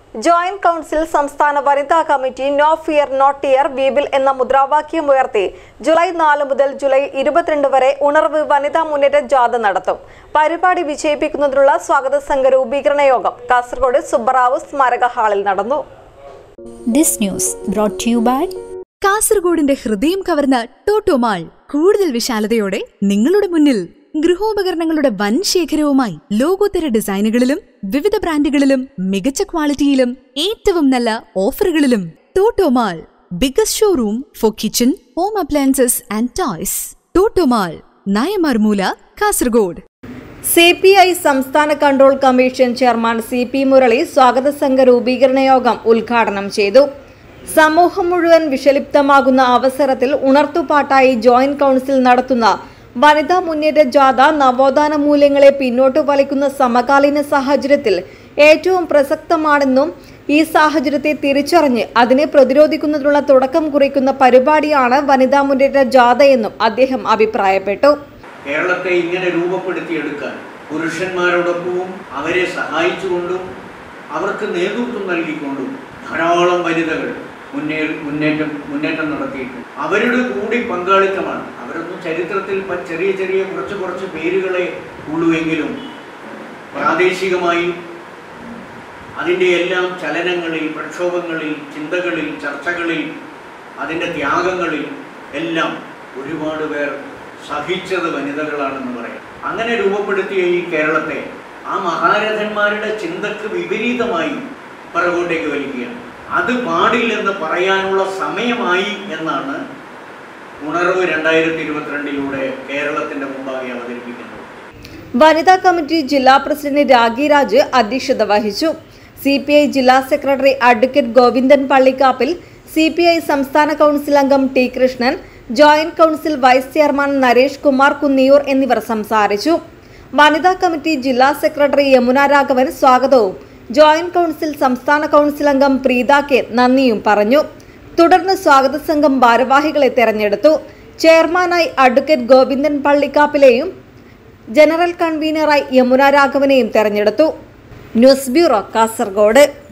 joint council സംസ്ഥാന വനിതാ committee no fear not year വീബിൽ എന്ന മുദ്രാവാക്യം ഉയർത്തി ജൂലൈ നാല് മുതൽ ജൂലൈ ഇരുപത്തിരണ്ട് വരെ ഉണർവ് വനിതാ മുന്നേറ്റ ജാഥ നടത്തും പരിപാടി വിജയിപ്പിക്കുന്നതിനുള്ള സ്വാഗത സംഘ രൂപീകരണ യോഗം കാസർഗോഡ് സുബ്ബറാവു സ്മാരക ഹാളിൽ നടന്നു This news brought to you by കാസർഗോഡിന്റെ ഹൃദയം കവർന്ന ടോട്ടോമാൾ കൂടുതൽ വിശാലതയോടെ നിങ്ങളുടെ മുന്നിൽ ഗൃഹോപകരണങ്ങളുടെ വൻ ശേഖരവുമായി ലോകോത്തര ഡിസൈനുകളിലും വിവിധ ബ്രാൻഡുകളിലും മികച്ച ക്വാളിറ്റിയിലും ഏറ്റവും നല്ല ഓഫറുകളിലും Totomall biggest showroom for kitchen home appliances and toys Totomall Nayamarmoola Kasaragod C P I സംസ്ഥാന control commission chairman C P Murali സ്വാഗത സംഘ രൂപീകരണ യോഗം ഉദ്ഘാടനം ചെയ്തു സമൂഹം മുഴുവൻ വിഷലിപ്തമാകുന്ന അവസരത്തിൽ ഉണർത്തുപാട്ടായി ജോയിന്റ് കൗൺസിൽ നടത്തുന്ന വനിതാ മുന്നേറ്റ ജാഥ നവോത്ഥാന മൂല്യങ്ങളെ പിന്നോട്ട് വലിക്കുന്ന സമകാലീന സാഹചര്യത്തിൽ ഏറ്റവും പ്രസക്തമാണെന്നും ഈ സാഹചര്യത്തെ തിരിച്ചറിഞ്ഞ് അതിനെ പ്രതിരോധിക്കുന്നതിനുള്ള തുടക്കം കുറിക്കുന്ന പരിപാടിയാണ് വനിതാ മുന്നേറ്റ ജാഥയെന്നും അദ്ദേഹം അഭിപ്രായപ്പെട്ടു കേരളത്തെ ഇങ്ങനെ രൂപപ്പെടുത്തിയെടുക്കാൻ പുരുഷന്മാരോടൊപ്പവും അവരെ സഹായിച്ചുകൊണ്ടും അവർക്ക് നേതൃത്വം നൽകിക്കൊണ്ടും ധാരാളം വനിതകൾ മുന്നേ മുന്നേറ്റം മുന്നേറ്റം നടത്തിയിട്ടുണ്ട് അവരുടെ കൂടി പങ്കാളിത്തമാണ് അവരൊന്നും ചരിത്രത്തിൽ പ- ചെറിയ ചെറിയ കുറച്ച് കുറച്ച് പേരുകളെ ഉള്ളുവെങ്കിലും പ്രാദേശികമായി അതിൻ്റെ എല്ലാം ചലനങ്ങളിൽ പ്രക്ഷോഭങ്ങളിൽ ചിന്തകളിൽ ചർച്ചകളിൽ അതിൻ്റെ ത്യാഗങ്ങളിൽ എല്ലാം ഒരുപാട് പേർ സഹിച്ചത് വനിതകളാണെന്ന് പറയാം അങ്ങനെ രൂപപ്പെടുത്തിയ ഈ കേരളത്തെ ആ മഹാരഥന്മാരുടെ ചിന്തക്ക് വിപരീതമായി പിറകോട്ടേക്ക് വലിക്കുകയാണ് അത് പാടില്ലെന്ന് പറയാനുള്ള സമയമായി എന്നാണ് ഉണർവ് രണ്ടായിരത്തി ഇരുപത്തിരണ്ടിലൂടെ കേരളത്തിൻ്റെ മുമ്പാകെ അവതരിപ്പിക്കുന്നത് വനിതാ കമ്മിറ്റി ജില്ലാ പ്രസിഡന്റ് രാഗി രാജ് അധ്യക്ഷത വഹിച്ചു സി പി ഐ ജില്ലാ secretary advocate Govindan Pallikappil C P I സംസ്ഥാന കൗൺസിൽ അംഗം T Krishnan joint council vice chairman Naresh Kumar Kunniyur എന്നിവർ സംസാരിച്ചു വനിതാ കമ്മിറ്റി ജില്ലാ സെക്രട്ടറി യമുന രാഘവൻ സ്വാഗതവും ജോയിന്റ് കൗൺസിൽ സംസ്ഥാന കൗൺസിൽ അംഗം പ്രീത കെ നന്ദിയും പറഞ്ഞു തുടർന്ന് സ്വാഗത സംഘം ഭാരവാഹികളെ തെരഞ്ഞെടുത്തു ചെയർമാനായി അഡ്വക്കേറ്റ് ഗോവിന്ദൻ പള്ളിക്കാപ്പിലെയും ജനറൽ കൺവീനറായി യമുന രാഘവനെയും തെരഞ്ഞെടുത്തു ന്യൂസ് ബ്യൂറോ കാസർഗോഡ്